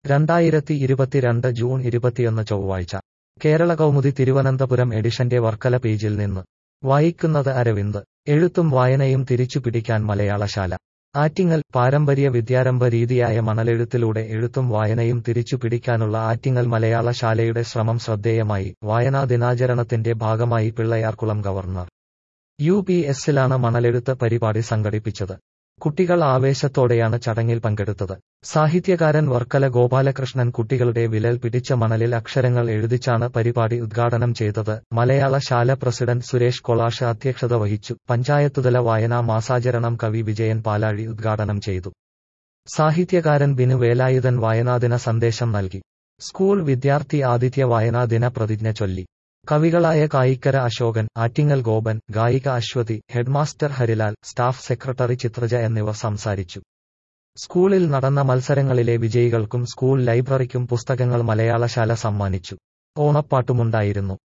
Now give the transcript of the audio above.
രണ്ടായിരത്തി ഇരുപത്തിരണ്ട് ജൂൺ ഇരുപത്തിയൊന്ന് ചൊവ്വാഴ്ച കേരള കൗമുദി തിരുവനന്തപുരം എഡിഷന്റെ വർക്കല പേജിൽ നിന്ന് വായിക്കുന്നത് അരവിന്ദ് എഴുത്തും വായനയും തിരിച്ചുപിടിക്കാൻ മലയാളശാല ആറ്റിങ്ങൽ പാരമ്പര്യ വിദ്യാരംഭ രീതിയായ മണലെഴുത്തിലൂടെ എഴുത്തും വായനയും തിരിച്ചുപിടിക്കാനുള്ള ആറ്റിങ്ങൽ മലയാളശാലയുടെ ശ്രമം ശ്രദ്ധേയമായി വായനാ ദിനാചരണത്തിന്റെ ഭാഗമായി പിള്ളയാർകുളം ഗവർണർ യു പി എസിലാണ് മണലെഴുത്ത് പരിപാടി സംഘടിപ്പിച്ചത് കുട്ടികൾ ആവേശത്തോടെയാണ് ചടങ്ങിൽ പങ്കെടുത്തത് സാഹിത്യകാരൻ വർക്കല ഗോപാലകൃഷ്ണൻ കുട്ടികളുടെ വിരൽ പിടിച്ച മണലിൽ അക്ഷരങ്ങൾ എഴുതിച്ചാണ് പരിപാടി ഉദ്ഘാടനം ചെയ്തത് മലയാള ശാല പ്രസിഡന്റ് സുരേഷ് കൊളാഷ് അധ്യക്ഷത വഹിച്ചു പഞ്ചായത്തുതല വായനാ മാസാചരണം കവി വിജയൻ പാലാഴി ഉദ്ഘാടനം ചെയ്തു സാഹിത്യകാരൻ ബിനു വേലായുധൻ വായനാദിന സന്ദേശം നൽകി സ്കൂൾ വിദ്യാർത്ഥി ആദിത്യ വായനാദിന പ്രതിജ്ഞ ചൊല്ലി കവികളായ കായിക്കര അശോകൻ ആറ്റിങ്ങൽ ഗോപൻ ഗായിക Aswathy headmaster Harilal staff secretary Chitraja എന്നിവർ സംസാരിച്ചു സ്കൂളിൽ നടന്ന മത്സരങ്ങളിലെ വിജയികൾക്കും സ്കൂൾ ലൈബ്രറിക്കും പുസ്തകങ്ങൾ മലയാളശാല സമ്മാനിച്ചു ഓണപ്പാട്ടുമുണ്ടായിരുന്നു